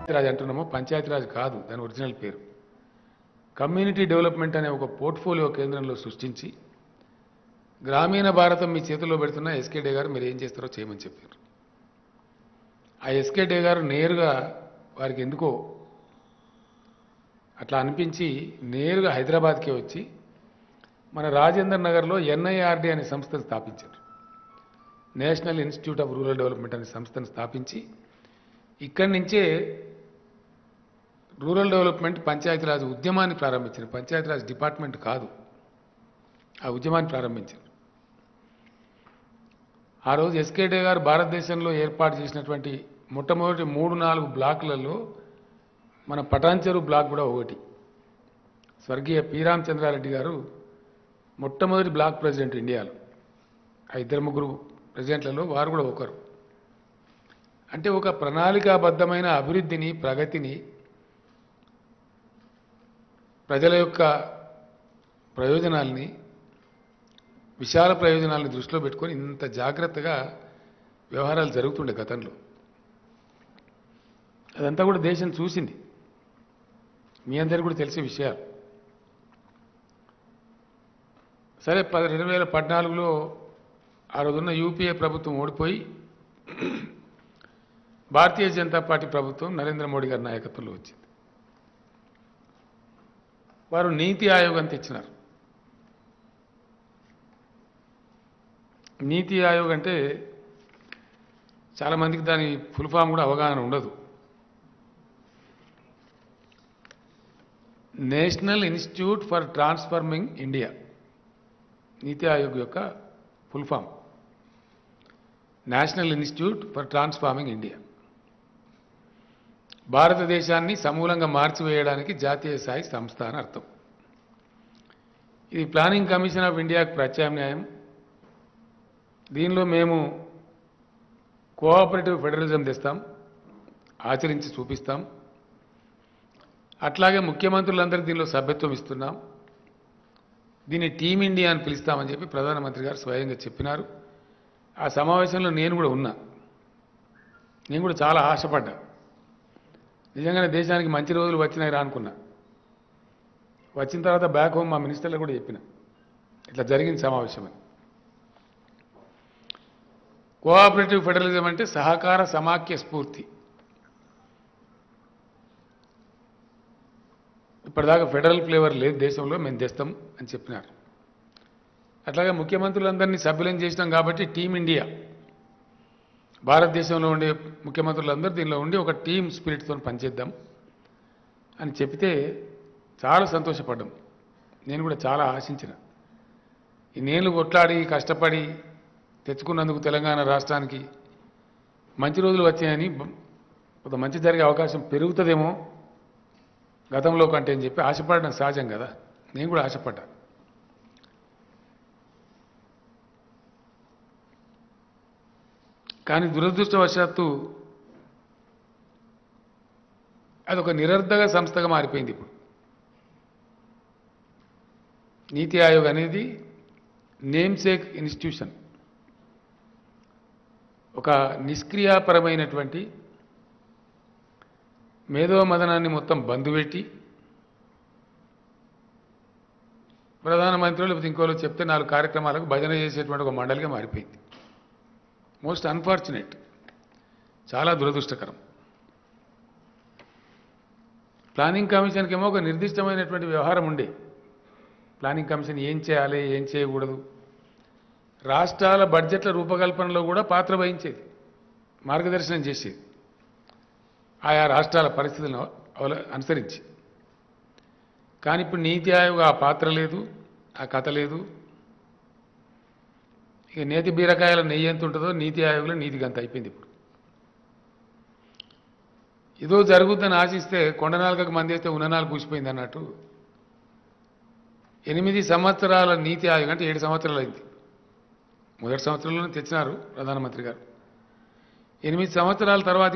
రాజ్ అంటున్నామో పంచాయతీరాజ్ కాదు దాని ఒరిజినల్ పేరు కమ్యూనిటీ డెవలప్మెంట్ అనే ఒక పోర్ట్ఫోలియో కేంద్రంలో సృష్టించి గ్రామీణ భారతం మీ చేతుల్లో పెడుతున్న ఎస్కే డే గారు మీరు ఏం చేస్తారో చేయమని చెప్పారు ఆ ఎస్కే డే గారు నేరుగా వారికి ఎందుకో అట్లా అనిపించి నేరుగా హైదరాబాద్కే వచ్చి మన రాజేందర్ నగర్లో ఎన్ఐఆర్డి అనే సంస్థను స్థాపించారు national institute of rural development అనే సంస్థను స్థాపించి ఇక్కడి నుంచే రూరల్ డెవలప్మెంట్ పంచాయతీరాజ్ ఉద్యమాన్ని ప్రారంభించారు పంచాయతీరాజ్ డిపార్ట్మెంట్ కాదు ఆ ఉద్యమాన్ని ప్రారంభించారు ఆ రోజు ఎస్కేడే గారు భారతదేశంలో ఏర్పాటు చేసినటువంటి మొట్టమొదటి మూడు నాలుగు బ్లాకులలో మన పటాన్చెరు బ్లాక్ కూడా ఒకటి స్వర్గీయ పి రామచంద్రారెడ్డి గారు మొట్టమొదటి బ్లాక్ ప్రెసిడెంట్ ఇండియాలో ఆ ఇద్దరు ముగ్గురు ప్రెసిడెంట్లలో వారు కూడా ఒకరు అంటే ఒక ప్రణాళికాబద్ధమైన అభివృద్ధిని ప్రగతిని ప్రజల యొక్క ప్రయోజనాల్ని విశాల ప్రయోజనాలను దృష్టిలో పెట్టుకొని ఇంత జాగ్రత్తగా వ్యవహారాలు జరుగుతుండే గతంలో అదంతా కూడా దేశం చూసింది మీ అందరికీ కూడా తెలిసే విషయాలు సరే ప రెండు వేల పద్నాలుగులో ఆ రోజున్న యూపీఏ ప్రభుత్వం ఓడిపోయి భారతీయ జనతా పార్టీ ప్రభుత్వం నరేంద్ర మోడీ గారి నాయకత్వంలో వచ్చింది వారు నీతి ఆయోగ్ అని తెచ్చినారు నీతి ఆయోగ్ అంటే చాలామందికి దాని ఫుల్ ఫామ్ కూడా అవగాహన ఉండదు national institute for transforming India NITI Aayog యొక్క full form national institute for transforming India భారతదేశాన్ని సమూలంగా మార్చివేయడానికి జాతీయ స్థాయి సంస్థ అని అర్థం ఇది ప్లానింగ్ కమిషన్ ఆఫ్ ఇండియాకు ప్రత్యామ్నాయం దీనిలో మేము కోఆపరేటివ్ ఫెడరలిజం తెస్తాం ఆచరించి చూపిస్తాం అట్లాగే ముఖ్యమంత్రులందరికీ దీనిలో సభ్యత్వం ఇస్తున్నాం దీన్ని టీమ్ ఇండియా అని పిలుస్తామని చెప్పి ప్రధానమంత్రి గారు స్వయంగా చెప్పినారు ఆ సమావేశంలో నేను కూడా ఉన్నా నేను కూడా చాలా ఆశపడ్డా నిజంగానే దేశానికి మంచి రోజులు వచ్చినాయి రా అనుకున్నా వచ్చిన తర్వాత బ్యాక్ హోమ్ మా మినిస్టర్లు కూడా చెప్పిన ఇట్లా జరిగింది సమావేశం అని కోఆపరేటివ్ ఫెడరలిజం అంటే సహకార సమాఖ్య స్ఫూర్తి ఇప్పటిదాకా ఫెడరల్ ఫ్లేవర్ లేదు దేశంలో మేము తెస్తాం అని చెప్పినారు అట్లాగే ముఖ్యమంత్రులందరినీ సభ్యులను చేసినాం కాబట్టి టీం ఇండియా భారతదేశంలో ఉండే ముఖ్యమంత్రులందరూ దీనిలో ఉండి ఒక టీం స్పిరిట్తో పనిచేద్దాం అని చెప్తే చాలా సంతోషపడ్డాం నేను కూడా చాలా ఆశించిన ఈ నేను కొట్లాడి కష్టపడి తెచ్చుకున్నందుకు తెలంగాణ రాష్ట్రానికి మంచి రోజులు వచ్చాయని బ- కొంత మంచి జరిగే అవకాశం పెరుగుతుందేమో గతంలో కంటే అని చెప్పి ఆశపడడం సహజం కదా నేను కూడా ఆశపడ్డా కానీ దురదృష్టవశాత్తు అదొక నిరర్ధక సంస్థగా మారిపోయింది ఇప్పుడు నీతి ఆయోగ్ అనేది నేమ్సేక్ ఇన్స్టిట్యూషన్ ఒక నిష్క్రియాపరమైనటువంటి మేధో మదనాన్ని మొత్తం బంద్ పెట్టి ప్రధానమంత్రులు లేకపోతే ఇంకోలో చెప్తే నాలుగు కార్యక్రమాలకు భజన చేసేటువంటి ఒక మండలిగా మారిపోయింది మోస్ట్ అన్ఫార్చునేట్ చాలా దురదృష్టకరం ప్లానింగ్ కమిషన్కి ఏమో ఒక నిర్దిష్టమైనటువంటి వ్యవహారం ఉండే ప్లానింగ్ కమిషన్ ఏం చేయాలి ఏం చేయకూడదు రాష్ట్రాల బడ్జెట్ల రూపకల్పనలో కూడా పాత్ర వహించేది మార్గదర్శనం చేసేది ఆయా రాష్ట్రాల పరిస్థితులను అవల అనుసరించి కానీ ఇప్పుడు నీతి ఆయోగ్ ఆ పాత్ర లేదు ఆ కథ లేదు ఇక నేతి బీరకాయల నెయ్యి ఎంత ఉంటుందో నీతి ఆయోగ్లో నీతికి అంత అయిపోయింది ఇప్పుడు ఏదో జరుగుద్దని ఆశిస్తే కొండ నాలుగకు మంది వేస్తే ఉన్న నాలుగు పూసిపోయింది అన్నట్టు ఎనిమిది సంవత్సరాల నీతి ఆయోగ్ అంటే ఏడు సంవత్సరాలు అయింది మొదటి సంవత్సరంలోనే తెచ్చినారు ప్రధానమంత్రి గారు ఎనిమిది సంవత్సరాల తర్వాత